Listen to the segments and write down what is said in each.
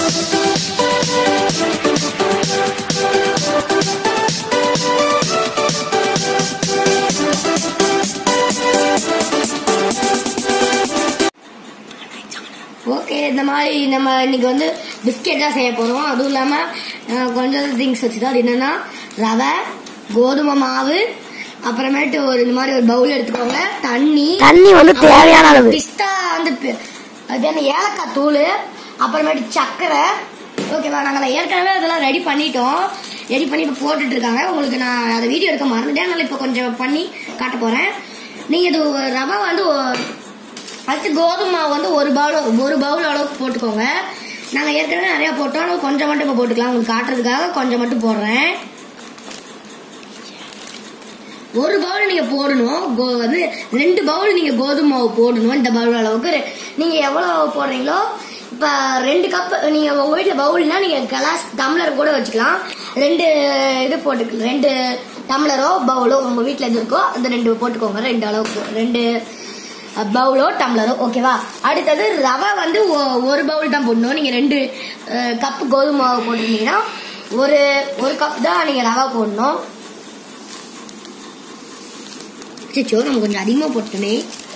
okay இந்த மாதிரி நம்ம இன்னைக்கு வந்து பிஸ்கெட் தான் செய்ய போறோம் அதுவும் இல்லாம அஹ், கொஞ்சம் திங்ஸ் வச்சுதான் அது என்னன்னா ரவை கோதுமை மாவு அப்புறமேட்டு ஒரு இந்த மாதிரி ஒரு பவுல் எடுத்துக்கோங்க தண்ணி தண்ணி வந்து தேவையான அளவு பிஸ்தா வந்து பி- அது என்ன ஏலக்காய் தூள் அப்புறமேட்டு சர்க்கரை ஓகேவா நாங்கள் ஏற்கனவே அதெல்லாம் ரெடி பண்ணிட்டோம் ரெடி பண்ணி இப்போ போட்டுட்டு இருக்காங்க உங்களுக்கு நான் அதை வீடியோ எடுக்க மறந்துட்டேன் அதனால இப்போ கொஞ்சம் பண்ணி காட்ட போறேன் நீங்க இது ஒரு ரவை வந்து ஒ- ஃபர்ஸ்ட் கோதுமை மாவு வந்து ஒரு பவுல் ஒரு பவுல் அளவுக்கு போட்டுக்கோங்க நாங்கள் ஏற்கனவே நிறைய போட்டோம் ஆனால் கொஞ்சம் மட்டும் இப்போ போட்டுக்கலாம் உங்களுக்கு காட்டுறதுக்காக கொஞ்சம் மட்டும் போடுறேன் ஒரு பவுல் நீங்க போடணும் கோ- வந்து ரெண்டு பவுல் நீங்க கோதுமை மாவு போடணும் இந்த பவுல் அளவுக்கு ரெ- நீங்க எவ்வளவு போடுறீங்களோ இப்ப ரெண்டு கப் நீங்க உங்க வீட்டுல பவுல்னா நீங்க கிளாஸ் டம்ளர் கூட வச்சுக்கலாம் ரெண்டு இது போட்டு ரெண்டு டம்ளரோ பவுலோ உங்க வீட்டுல எது இருக்கோ அந்த ரெண்டு போட்டுக்கோங்க ரெண்டு அளவுக்கு ரெண்டு பவுலோ டம்ளரோ ஓகேவா அடுத்தது ரவை வந்து ஒ- ஒரு பவுல் தான் போடணும் நீங்க ரெண்டு கப் கோதுமை மாவு போட்டிருந்தீங்கன்னா ஒரு ஒரு கப் தான் நீங்க ரவை போடணும் அச்சோ நம்ம கொஞ்சம் அதிகமா போட்டோமே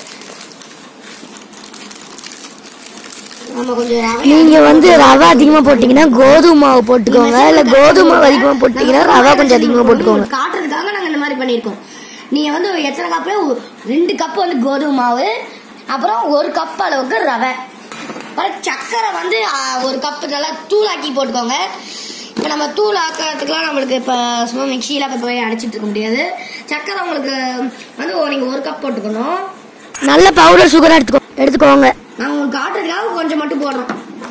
நம்ம கொஞ்சம் ரவை நீங்க வந்து ரவை அதிகமா போட்டீங்கன்னா கோதுமை மாவு போட்டுக்கோங்க இல்ல கோதுமை மாவு அதிகமா போட்டீங்கன்னா ரவை கொஞ்சம் அதிகமா போட்டுக்கோங்க காட்டுறதுக்காக நாங்க இந்த மாதிரி பண்ணிருக்கோம் நீங்க வந்து எத்தனை கப்பு ரெண்டு கப் வந்து கோதுமை மாவு அப்புறம் ஒரு கப் அளவுக்கு ரவை அப்புறம் சர்க்கரை வந்து ஆ, ஒரு கப்பு நல்லா தூளாக்கி போட்டுக்கோங்க இப்போ நம்ம தூள் ஆக்கிறதுக்குலாம் நம்மளுக்கு இப்போ சும்மா மிக்சியில் இப்போ போய் அடைச்சிட்டு இருக்க முடியாது சர்க்கரை உங்களுக்கு வந்து ஒரு- நீங்க ஒரு கப் போட்டுக்கணும் நல்ல பவுடர் சுகரா எடுத்துக்கோ எடுத்துக்கோங்க நான் உங்களுக்கு காட்டுறதுக்காக கொஞ்சம் மட்டும் போடுறோம்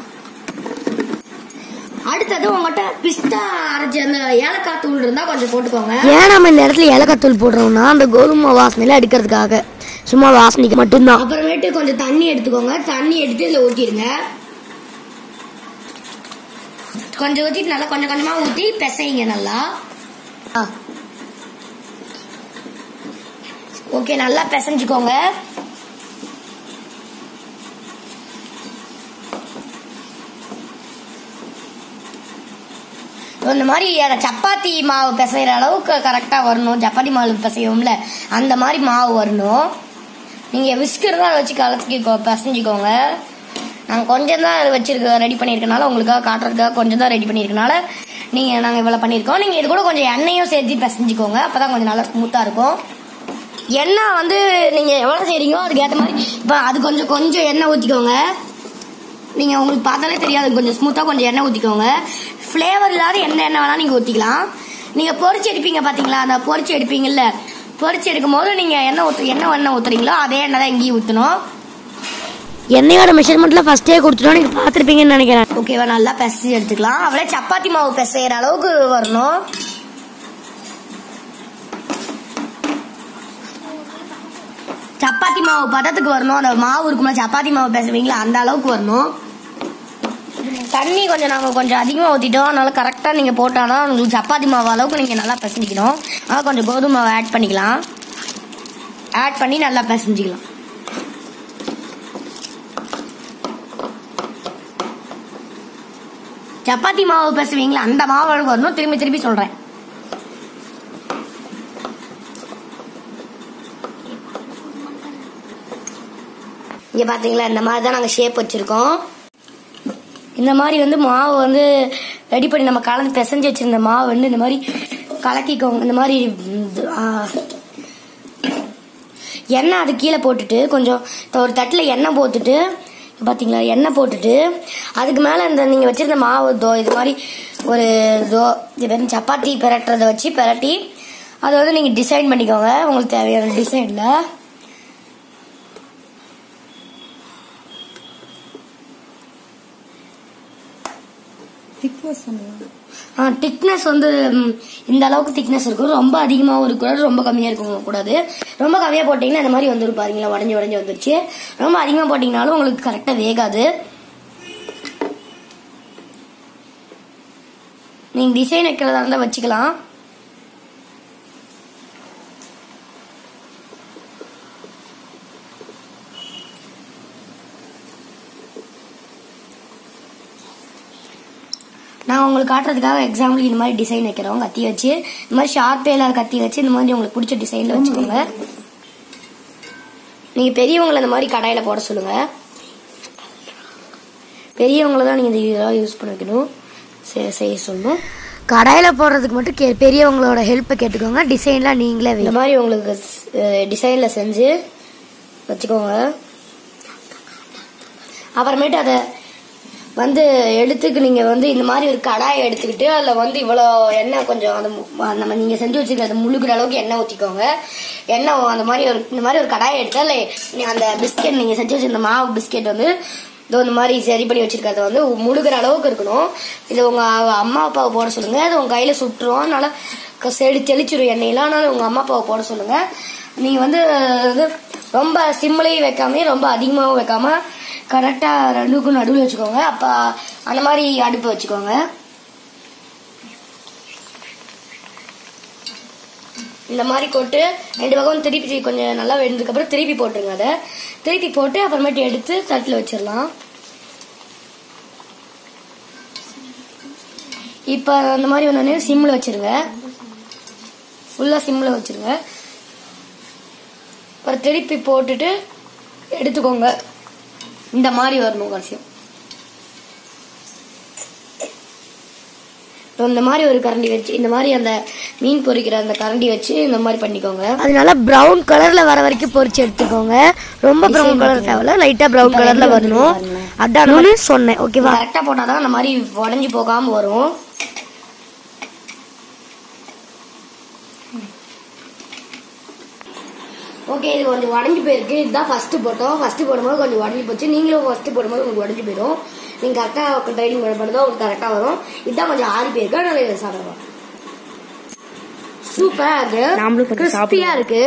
அடுத்தது உங்கள்கிட்ட பிஸ்தா அரைச்சி அந்த ஏலக்காய் தூள் இருந்தா கொஞ்சம் போட்டுக்கோங்க ஏன் நம்ம இந்த இடத்துல ஏலக்காய் தூள் போடுறோம்னா அந்த கோதுமை வாசனையில எடுக்கிறதுக்காக சும்மா வாசனைக்கு மட்டும்தான் அப்புறமேட்டு கொஞ்சம் தண்ணி எடுத்துக்கோங்க தண்ணி எடுத்து இதுல ஊத்திடுங்க கொஞ்சம் ஊத்திட்டு நல்லா கொஞ்சம் கொஞ்சமா ஊத்தி பிசைங்க நல்லா ஓகே நல்லா பிசைஞ்சுக்கோங்க இந்த மாதிரி அந்த சப்பாத்தி மாவு பிசைகிற அளவுக்கு கரெக்டாக வரணும் சப்பாத்தி மாவு பிசைவோம்ல அந்த மாதிரி மாவு வரணும் நீங்கள் விஸ்கர் தான் வச்சு கலக்கிக்கோ பிசைஞ்சிக்கோங்க நாங்கள் கொஞ்சம் தான் வச்சிருக்க ரெடி பண்ணியிருக்கனால உங்களுக்காக காட்டுறதுக்காக கொஞ்சம் தான் ரெடி பண்ணியிருக்கனால நீங்கள் நாங்கள் இவ்வளோ பண்ணியிருக்கோம் நீங்கள் இது கூட கொஞ்சம் எண்ணெயும் சேர்த்து பிசைஞ்சிக்கோங்க அப்போ தான் கொஞ்சம் நல்லா ஸ்மூத்தாக இருக்கும் எண்ணெய் வந்து நீங்கள் எவ்வளோ செய்கிறீங்களோ அதுக்கு ஏற்ற மாதிரி இப்போ அது கொஞ்சம் கொஞ்சம் எண்ணெய் ஊற்றிக்கோங்க நீங்கள் உங்களுக்கு பார்த்தாலே தெரியாது கொஞ்சம் ஸ்மூத்தாக கொஞ்சம் எண்ணெய் ஊற்றிக்கோங்க ஃப்ளேவர் இல்லாத எந்த எண்ணெய் வேணாலும் நீங்கள் ஊற்றிக்கலாம் நீங்கள் பொரிச்சு எடுப்பீங்க பார்த்தீங்களா அந்த பொரிச்சு எடுப்பீங்கல்ல பொரிச்சு எடுக்கும் போது நீங்கள் எண்ணெய் ஊற்று எண்ணெய் எண்ணெய் ஊற்றுறீங்களோ அதே எண்ணெய் தான் இங்கேயும் ஊற்றணும் எண்ணெயோட மெஷர்மெண்ட்ல ஃபர்ஸ்டே கொடுத்துட்டோம் நீங்க பாத்திருப்பீங்கன்னு நினைக்கிறேன் ஓகேவா நல்லா பிசைஞ்சு எடுத்துக்கலாம் அப்படியே சப்பாத்தி மாவு பிசைகிற அளவுக்கு வரணும் சப்பாத்தி மாவு பதத்துக்கு வரணும் அந்த மாவு இருக்கும்ல சப்பாத்தி மாவு பிசைவீங்களா அந்த அளவுக்கு வரணும் தண்ணி கொஞ்சம் நாங்கள் கொஞ்சம் அதிகமாக ஊற்றிட்டோம் அதனால கரெக்டாக நீங்கள் போட்டாதான் உங்களுக்கு சப்பாத்தி மாவு அளவுக்கு நீங்கள் நல்லா பிசைஞ்சிக்கணும் அதனால் கொஞ்சம் கோதுமை மாவு ஆட் பண்ணிக்கலாம் ஆட் பண்ணி நல்லா பிசைஞ்சிக்கலாம் சப்பாத்தி மாவு பிசைவீங்களா அந்த மாவு அளவுக்கு வரணும் திரும்பி திரும்பி சொல்கிறேன் இங்கே பார்த்தீங்களா இந்த மாதிரி தான் நாங்கள் ஷேப் வச்சுருக்கோம் இந்த மாதிரி வந்து மாவு வந்து ரெடி பண்ணி நம்ம கலந்து பிசைஞ்சு வச்சிருந்த மாவு வந்து இந்த மாதிரி கலக்கிக்கோங்க இந்த மாதிரி இது, ஆ, எண்ணெய் அது கீழே போட்டுட்டு கொஞ்சம் இப்போ ஒரு தட்டில் எண்ணெய் போட்டுட்டு பார்த்தீங்களா எண்ணெய் போட்டுட்டு அதுக்கு மேலே இந்த நீங்கள் வச்சிருந்த மாவு தோ இது மாதிரி ஒரு தோ இது வெறும் சப்பாத்தி பிரட்டுறதை வச்சு பிரட்டி அதை வந்து நீங்கள் டிசைன் பண்ணிக்கோங்க உங்களுக்கு தேவையான டிசைனில் ஆ திக்னஸ் வந்து ம், இந்த அளவுக்கு திக்னஸ் இருக்கும் ரொம்ப அதிகமாகவும் இருக்கக்கூடாது ரொம்ப கம்மியாக இருக்கவும் கூடாது ரொம்ப கம்மியாக போட்டிங்கன்னா இந்த மாதிரி வந்துடும் பாருங்களா உடஞ்சி உடஞ்சி வந்துருச்சு ரொம்ப அதிகமாக போட்டிங்கனாலும் உங்களுக்கு கரெக்டாக வேகாது நீங்கள் டிசைன் வைக்கிறதா இருந்தால் வச்சுக்கலாம் நான் உங்களுக்கு காட்டுறதுக்காக எக்ஸாம்பிள் இந்த மாதிரி டிசைன் வைக்கிறோம் கத்தி வச்சு இந்த மாதிரி ஷார்ப்பே இல்லாத கத்தி வச்சு இந்த மாதிரி உங்களுக்கு பிடிச்ச டிசைன்ல வச்சுக்கோங்க நீங்க பெரியவங்களை இந்த மாதிரி கடாயில போட சொல்லுங்க பெரியவங்களை தான் நீங்க இந்த இதெல்லாம் யூஸ் பண்ண வைக்கணும் செ- செய்ய சொல்லணும் கடாயில போடுறதுக்கு மட்டும் கே- பெரியவங்களோட ஹெல்ப்பை கேட்டுக்கோங்க டிசைன்லாம் நீங்களே இந்த வை மாதிரி உங்களுக்கு டிசைன்ல செஞ்சு வச்சுக்கோங்க அப்புறமேட்டு அதை வந்து எடுத்துக்கு நீங்க வந்து இந்த மாதிரி ஒரு கடாயை எடுத்துக்கிட்டு அதுல வந்து இவ்வளோ எண்ணெய் கொஞ்சம் அந்த மு- நம்ம நீங்க செஞ்சு வச்சிருக்கிறது முழுகிற அளவுக்கு எண்ணெய் ஊத்திக்கோங்க எண்ணெய் அந்த மாதிரி ஒரு இந்த மாதிரி ஒரு கடாயை எடுத்து அதுல நீ அந்த பிஸ்கெட் நீங்க செஞ்சு வச்சிருந்த மாவு பிஸ்கெட் வந்து இதோ இந்த மாதிரி சரி பண்ணி வச்சிருக்கிறது வந்து முழுகிற அளவுக்கு இருக்கணும் இது உங்க அம்மா அப்பாவை போட சொல்லுங்க அது உங்க கையில சுட்டுரும் அதனால க- செடி தெளிச்சிரும் எண்ணெயெல்லாம் அதனால உங்க அம்மா அப்பாவை போட சொல்லுங்க நீங்க வந்து இது ரொம்ப சிம்லையும் வைக்காம ரொம்ப அதிகமாகவும் வைக்காம கரெக்டா ரெண்டுக்கும் நடுவில் வச்சுக்கோங்க அப்ப அந்த மாதிரி அடுப்பு வச்சுக்கோங்க இந்த மாதிரி போட்டு ரெண்டு பக்கம் திருப்பி கொஞ்சம் நல்லா வெந்ததுக்கு அப்புறம் திருப்பி போட்டுருங்க அதை திருப்பி போட்டு அப்புறமேட்டு எடுத்து தட்டில் வச்சிடலாம் இப்போ அந்த மாதிரி ஒன்று சிம்மில் வச்சிருங்க ஃபுல்லாக சிம்மில் வச்சிருங்க அப்புறம் திருப்பி போட்டுட்டு எடுத்துக்கோங்க இந்த மாதிரி வரணும் கடைசியம் இப்போ இந்த மாதிரி ஒரு கரண்டி வச்சு இந்த மாதிரி அந்த மீன் பொரிக்கிற அந்த கரண்டி வச்சு இந்த மாதிரி பண்ணிக்கோங்க அது நல்லா பிரவுன் கலர்ல வர வரைக்கும் பொரிச்சு எடுத்துக்கோங்க ரொம்ப பிரவுன் கலர் தேவையில்ல லைட்டா பிரவுன் கலர்ல வரணும் அதான் சொன்னேன் ஓகேவா கரெக்டாக போட்டால் தான் அந்த மாதிரி உடஞ்சி போகாமல் வரும் ஓகே இது கொஞ்சம் உடஞ்சி போயிருக்கு இதுதான் ஃபர்ஸ்ட் போட்டோம் ஃபர்ஸ்ட் போடும்போது கொஞ்சம் உடஞ்சி போச்சு நீங்களும் ஃபர்ஸ்ட் போடும்போது உங்களுக்கு உடஞ்சி போயிடும் நீங்க கரெக்டாக ட்ரைனிங் பண்ணுறது உங்களுக்கு கரெக்டாக வரும் இதுதான் கொஞ்சம் ஆறி போயிருக்கு அதனால இதை சாப்பிடலாம் சூப்பரா இருக்கு நாமளும் கொஞ்சம் கிறிஸ்பியா இருக்கு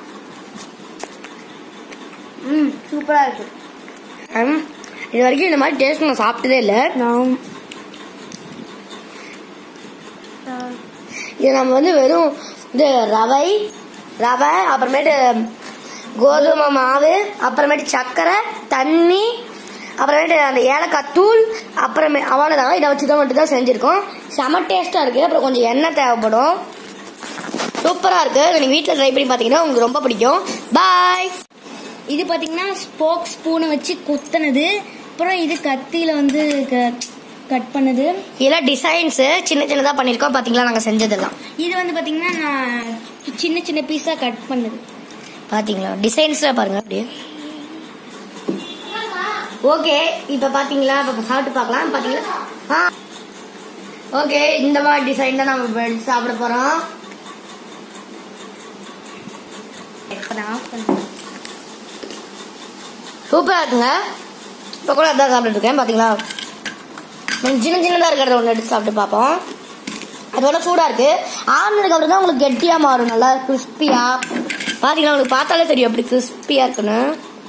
ம் சூப்பரா இருக்கு ம், இது வரைக்கும் இந்த மாதிரி டேஸ்ட் நான் சாப்பிட்டதே இல்லை நான் இது நம்ம வந்து வெறும் இது ரவை ரவை அப்புறமேட்டு கோதுமை மாவு அப்புறமேட்டு சர்க்கரை தண்ணி அப்புறமேட்டு அந்த ஏலக்காய் தூள் அப்புறமே அவ்வளோதான் இதை வச்சு தான் மட்டும் தான் செஞ்சுருக்கோம் செம டேஸ்ட்டாக இருக்குது அப்புறம் கொஞ்சம் எண்ணெய் தேவைப்படும் சூப்பராக இருக்குது இதை நீங்கள் வீட்டில் ட்ரை பண்ணி பார்த்தீங்கன்னா உங்களுக்கு ரொம்ப பிடிக்கும் பாய் இது பாத்தீங்கன்னா ஸ்போக் ஸ்பூனை வச்சு குத்துனது அப்புறம் இது கத்தியில வந்து கட் பண்ணது இதெல்லாம் டிசைன்ஸு சின்ன சின்னதாக பண்ணியிருக்கோம் பார்த்தீங்களா நாங்கள் செஞ்சதெல்லாம் இது வந்து பாத்தீங்கன்னா நான் சின்ன சின்ன பீஸா கட் பண்ணது பாத்தீங்களா டிசைன்ஸ்ல பாருங்க அப்படியே ஓகே இப்ப பாத்தீங்களா இப்ப சாப்பிட்டு பார்க்கலாம் பாத்தீங்களா ஓகே இந்த மாதிரி டிசைன் தான் நம்ம இப்ப எடுத்து சாப்பிட போறோம் சூப்பரா இருக்குங்க இப்ப கூட அதான் சாப்பிட்டு இருக்கேன் பாத்தீங்களா கொஞ்சம் சின்ன சின்னதா இருக்கிறத ஒன்று எடுத்து சாப்பிட்டு பார்ப்போம் அதோட சூடா இருக்கு ஆறுனதுக்கு அப்புறம் தான் உங்களுக்கு கெட்டியா மாறும் நல்லா கிறிஸ்பியா பாத்தீங்கன்னா உங்களுக்கு பார்த்தாலே தெரியும் எப்படி கிறிஸ்பியா இருக்குன்னு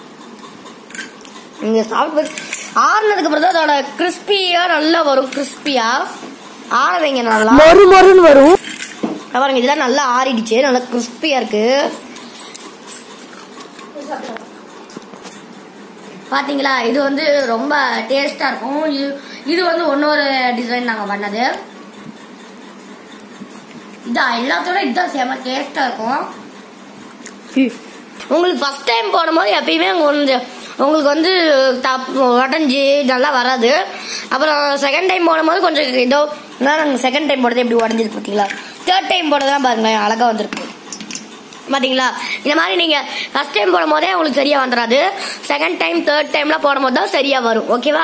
நீங்க சாப்பிட்டு ஆறுனதுக்கு அப்புறம் தான் அதோட கிறிஸ்பியா நல்லா வரும் கிறிஸ்பியா ஆற வைங்க நல்லா மொறு மொறுன்னு வரும் இங்க பாருங்க இதெல்லாம் நல்லா ஆறிடுச்சு நல்லா கிறிஸ்பியா இருக்கு பாத்தீங்களா இது வந்து ரொம்ப டேஸ்டா இருக்கும் இது இது வந்து இன்னொரு டிசைன் நாங்க பண்ணது இதான் எல்லாத்தோட இதுதான் செம டேஸ்டா இருக்கும் உங்களுக்கு ஃபர்ஸ்ட் டைம் போடும்போது எப்பயுமே கொஞ்சம் உங்களுக்கு வந்து தப் உடஞ்சி நல்லா வராது அப்புறம் செகண்ட் டைம் போடும்போது கொஞ்சம் ஏதோ நாங்கள் செகண்ட் டைம் போடுறது எப்படி உடஞ்சிருக்கு பார்த்தீங்களா தேர்ட் டைம் போடுறதுலாம் பாருங்களேன் அழகாக வந்திருக்கு பாத்தீங்களா இந்த மாதிரி நீங்க ஃபர்ஸ்ட் டைம் போடும் போதே உங்களுக்கு சரியா வந்துடாது செகண்ட் டைம் தேர்ட் டைம்லாம் போடும் போது தான் சரியா வரும் ஓகேவா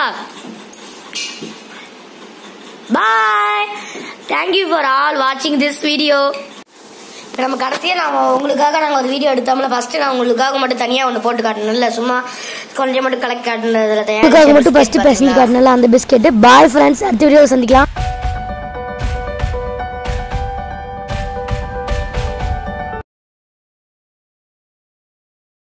பாய் தேங்க்யூ ஃபார் ஆல் வாட்சிங் திஸ் வீடியோ நம்ம கடைசியாக நான் உங்களுக்காக நாங்கள் ஒரு வீடியோ எடுத்தோம்ல ஃபர்ஸ்ட் நான் உங்களுக்காக மட்டும் தனியாக ஒன்று போட்டு காட்டணும் இல்லை சும்மா கொஞ்சம் மட்டும் கலெக்ட் காட்டுனதுல அதுக்காக மட்டும் ஃபர்ஸ்ட் பேசஞ்சு காட்டினால அந்த பிஸ்கெட் பாய் ஃப்ரெண்ட்ஸ் அடுத்த வீடியோ சந்திக்கலாம்